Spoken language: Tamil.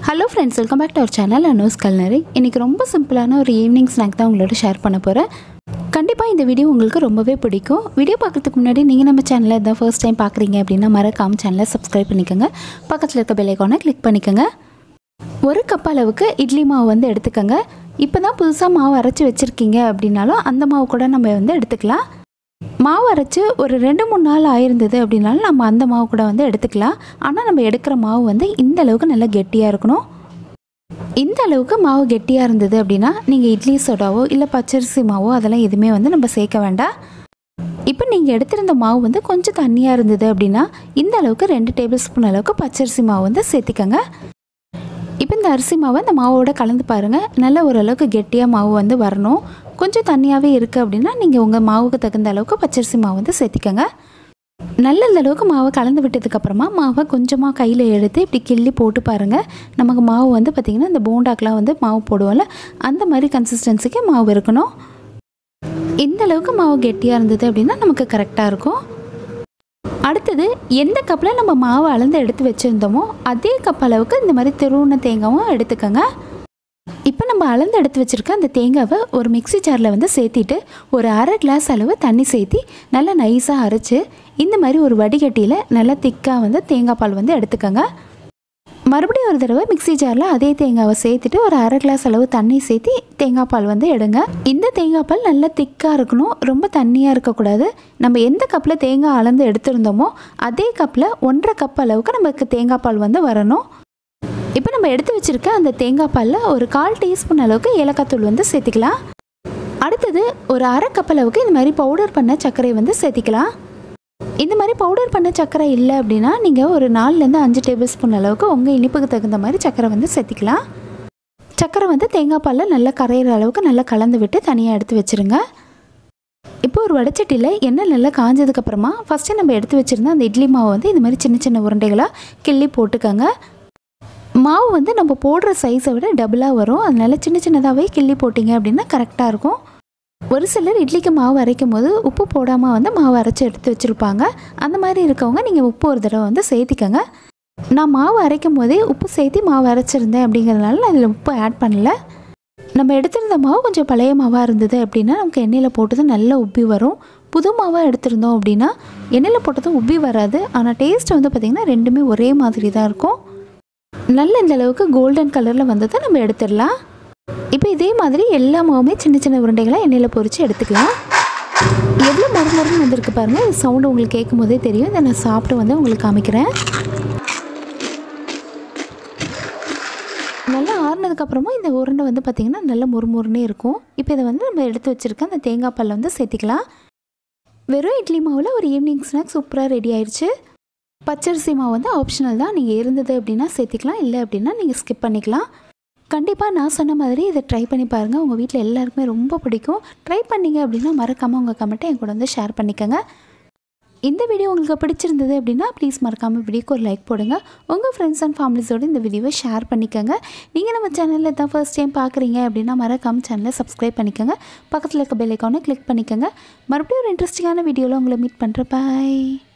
hello friends welcome back to our channel அனோஸ் கல்னரி இன்றைக்கி ரொம்ப சிம்பிளான ஒரு ஈவினிங் ஸ்நாக் தான் உங்களோட ஷேர் பண்ண போகிறேன் கண்டிப்பாக இந்த வீடியோ உங்களுக்கு ரொம்பவே பிடிக்கும் வீடியோ பார்க்குறதுக்கு முன்னாடி நீங்கள் நம்ம சேனலை இதான் ஃபர்ஸ்ட் டைம் பார்க்குறீங்க அப்படின்னா மறக்காம சேனலை சப்ஸ்கிரைப் பண்ணிக்கோங்க பக்கத்தில் இருக்க பெல் ஐக்கானை கிளிக் பண்ணிக்கோங்க ஒரு கப் அளவுக்கு இட்லி மாவு வந்து எடுத்துக்கோங்க இப்போ தான் புதுசாக மாவு அரைச்சி வச்சுருக்கீங்க அப்படின்னாலும் அந்த மாவு கூட நம்ம வந்து எடுத்துக்கலாம் மாவு அரைச்சி ஒரு ரெண்டு மூணு நாள் ஆயிருந்தது அப்படின்னாலும் நம்ம அந்த மாவு கூட வந்து எடுத்துக்கலாம் ஆனால் நம்ம எடுக்கிற மாவு வந்து இந்த அளவுக்கு நல்லா கெட்டியாக இருக்கணும் இந்த அளவுக்கு மாவு கெட்டியாக இருந்தது அப்படின்னா நீங்கள் இட்லி சோடாவோ இல்லை பச்சரிசி மாவோ அதெல்லாம் எதுவுமே வந்து நம்ம சேர்க்க வேண்டாம் இப்போ நீங்கள் எடுத்திருந்த மாவு வந்து கொஞ்சம் தண்ணியாக இருந்தது அப்படின்னா இந்த அளவுக்கு ரெண்டு டேபிள் ஸ்பூன் அளவுக்கு பச்சரிசி மாவு வந்து சேர்த்திக்கங்க இப்போ இந்த அரிசி மாவை இந்த மாவோட கலந்து பாருங்கள் நல்ல ஓரளவுக்கு கெட்டியாக மாவு வந்து வரணும் கொஞ்சம் தண்ணியாகவே இருக்குது அப்படின்னா நீங்கள் உங்கள் மாவுக்கு தகுந்த அளவுக்கு பச்சரிசி மாவு வந்து சேர்த்திக்கங்க நல்ல இந்த அளவுக்கு மாவை கலந்து விட்டதுக்கப்புறமா மாவை கொஞ்சமாக கையில் எடுத்து இப்படி கிள்ளி போட்டு பாருங்கள் நமக்கு மாவு வந்து பார்த்திங்கன்னா இந்த போண்டாக்கெலாம் வந்து மாவு போடுவோம்ல அந்த மாதிரி கன்சிஸ்டன்சிக்கு மாவு இருக்கணும் இந்த அளவுக்கு மாவு கெட்டியாக இருந்தது அப்படின்னா நமக்கு கரெக்டாக இருக்கும் அடுத்தது எந்த கப்பில் நம்ம மாவு அளந்து எடுத்து வச்சுருந்தோமோ அதே கப் அளவுக்கு இந்த மாதிரி திருவுண தேங்காவும் எடுத்துக்கோங்க இப்போ நம்ம அளந்து எடுத்து வச்சுருக்க அந்த தேங்காவை ஒரு மிக்ஸி ஜாரில் வந்து சேர்த்திட்டு ஒரு அரை கிளாஸ் அளவு தண்ணி சேர்த்தி நல்லா நைஸாக அரைச்சி இந்த மாதிரி ஒரு வடிகட்டியில் நல்லா திக்காக வந்து தேங்காய் பால் வந்து எடுத்துக்கோங்க மறுபடியும் ஒரு தடவை மிக்ஸி ஜாரில் அதே தேங்காவை சேர்த்துட்டு ஒரு அரை கிளாஸ் அளவு தண்ணி சேர்த்தி தேங்காய் பால் வந்து எடுங்க இந்த தேங்காய் பால் நல்லா திக்காக இருக்கணும் ரொம்ப தண்ணியாக இருக்கக்கூடாது நம்ம எந்த கப்பில் தேங்காய் அளந்து எடுத்திருந்தோமோ அதே கப்பில் ஒன்றரை கப் அளவுக்கு நமக்கு தேங்காய் பால் வந்து வரணும் இப்போ நம்ம எடுத்து வச்சுருக்க அந்த தேங்காய் பாலில் ஒரு கால் டீஸ்பூன் அளவுக்கு ஏலக்காய் தூள் வந்து சேர்த்திக்கலாம் அடுத்தது ஒரு அரை கப் அளவுக்கு இந்த மாதிரி பவுடர் பண்ண சர்க்கரை வந்து சேர்த்திக்கலாம் இந்த மாதிரி பவுடர் பண்ண சர்க்கரை இல்லை அப்படின்னா நீங்கள் ஒரு நாலுலேருந்து அஞ்சு டேபிள் ஸ்பூன் அளவுக்கு உங்கள் இனிப்புக்கு தகுந்த மாதிரி சர்க்கரை வந்து சேர்த்திக்கலாம் சர்க்கரை வந்து தேங்காய் பாலில் நல்லா கரையிற அளவுக்கு நல்லா கலந்து விட்டு தனியாக எடுத்து வச்சுருங்க இப்போ ஒரு வடச்சட்டியில் எண்ணெய் நல்லா காஞ்சதுக்கப்புறமா ஃபஸ்ட்டு நம்ம எடுத்து வச்சுருந்த அந்த இட்லி மாவை வந்து இந்த மாதிரி சின்ன சின்ன உருண்டைகளாக கிள்ளி போட்டுக்கோங்க மாவு வந்து நம்ம போடுற சைஸை விட டபுளாக வரும் அதனால சின்ன சின்னதாகவே கிள்ளி போட்டிங்க அப்படின்னா கரெக்டாக இருக்கும் ஒரு சிலர் இட்லிக்கு மாவு அரைக்கும் போது உப்பு போடாமல் வந்து மாவு அரைச்சி எடுத்து வச்சுருப்பாங்க அந்த மாதிரி இருக்கவங்க நீங்கள் உப்பு ஒரு தடவை வந்து சேர்த்திக்கங்க நான் மாவு அரைக்கும் போதே உப்பு சேர்த்தி மாவு அரைச்சிருந்தேன் அப்படிங்கிறதுனால நான் இதில் உப்பு ஆட் பண்ணல நம்ம எடுத்திருந்த மாவு கொஞ்சம் பழைய மாவாக இருந்தது அப்படின்னா நமக்கு எண்ணெயில் போட்டது நல்லா உப்பி வரும் புது மாவாக எடுத்திருந்தோம் அப்படின்னா எண்ணெயில் போட்டதும் உப்பி வராது ஆனால் டேஸ்ட் வந்து பார்த்திங்கன்னா ரெண்டுமே ஒரே மாதிரி தான் இருக்கும் நல்ல இந்த அளவுக்கு கோல்டன் கலரில் வந்ததை நம்ம எடுத்துடலாம் இப்போ இதே மாதிரி எல்லா மாவுமே சின்ன சின்ன உருண்டைகளாக எண்ணெயில் பொரித்து எடுத்துக்கலாம் எவ்வளோ மறுமருன்னு வந்திருக்கு பாருங்கள் இந்த சவுண்டு உங்களுக்கு கேட்கும் போதே தெரியும் இதை நான் சாப்பிட்டு வந்து உங்களுக்கு காமிக்கிறேன் நல்லா ஆறுனதுக்கப்புறமா இந்த உருண்டை வந்து பார்த்திங்கன்னா நல்ல முறுமுறுன்னே இருக்கும் இப்போ இதை வந்து நம்ம எடுத்து வச்சுருக்க அந்த தேங்காய் பால் வந்து சேர்த்திக்கலாம் வெறும் இட்லி மாவில் ஒரு ஈவினிங் ஸ்நாக் சூப்பராக ரெடி ஆயிடுச்சு பச்சரிசி மாவு வந்து ஆப்ஷனல் தான் நீங்கள் இருந்தது அப்படின்னா சேர்த்திக்கலாம் இல்லை அப்படின்னா நீங்கள் ஸ்கிப் பண்ணிக்கலாம் கண்டிப்பாக நான் சொன்ன மாதிரி இதை ட்ரை பண்ணி பாருங்கள் உங்கள் வீட்டில் எல்லாருக்குமே ரொம்ப பிடிக்கும் ட்ரை பண்ணீங்க அப்படின்னா மறக்காமல் உங்கள் கமெண்ட்டை என் கூட வந்து ஷேர் பண்ணிக்கோங்க இந்த வீடியோ உங்களுக்கு பிடிச்சிருந்தது அப்படின்னா ப்ளீஸ் மறக்காமல் வீடியோக்கு ஒரு லைக் போடுங்க உங்கள் ஃப்ரெண்ட்ஸ் அண்ட் ஃபேமிலிஸோடு இந்த வீடியோவை ஷேர் பண்ணிக்கோங்க நீங்கள் நம்ம சேனலில் தான் ஃபர்ஸ்ட் டைம் பார்க்குறீங்க அப்படின்னா மறக்காமல் சேனலை சப்ஸ்கிரைப் பண்ணிக்கோங்க பக்கத்தில் இருக்க பெல் ஐக்கானை கிளிக் பண்ணிக்கோங்க மறுபடியும் ஒரு இன்ட்ரெஸ்டிங்கான வீடியோவில் உங்களை மீட் பண்ணுறேன் பாய்